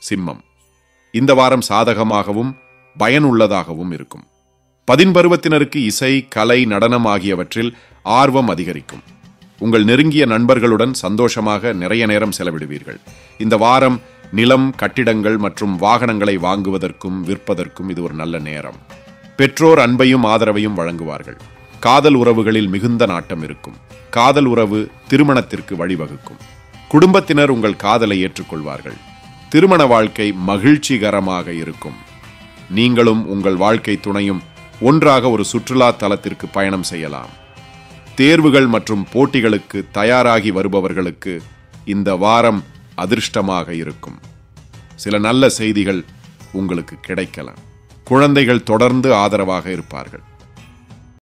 சிம்மம் இந்த வாரம் சாதகமாகவும் பயனுள்ளதாகவும் இருக்கும் பதின்பருவத்தினருக்கு இசை கலை நடனம் ஆகியவற்றில் ஆர்வம் அதிகரிக்கும் உங்கள் நெருங்கிய நண்பர்களுடன் சந்தோஷமாக நிறைய நேரம் செலவிடுவீர்கள் இந்த வாரம் நிலம் கட்டிடங்கள் மற்றும் வாகனங்களை வாங்குவதற்கும் விற்பதற்கும் இது ஒரு நல்ல நேரம் பெற்றோர் அன்பையும் ஆதரவையும் வழங்குவார்கள் காதல் உறவுகளில் மிகுந்த நாட்டம் இருக்கும் காதல் உறவு திருமணத்திற்கு வழிவகுக்கும் குடும்பத்தினர் உங்கள் காதலை ஏற்றுக்கொள்வார்கள் திருமண வாழ்க்கை மகிழ்ச்சிகரமாக இருக்கும் நீங்களும் உங்கள் வாழ்க்கை துணையும் ஒன்றாக ஒரு சுற்றுலா தலத்திற்கு பயணம் செய்யலாம் தேர்வுகள் மற்றும் போட்டிகளுக்கு தயாராகி வருபவர்களுக்கு இந்த வாரம் அதிர்ஷ்டமாக இருக்கும் சில நல்ல செய்திகள் உங்களுக்கு கிடைக்கலாம் குழந்தைகள் தொடர்ந்து ஆதரவாக இருப்பார்கள்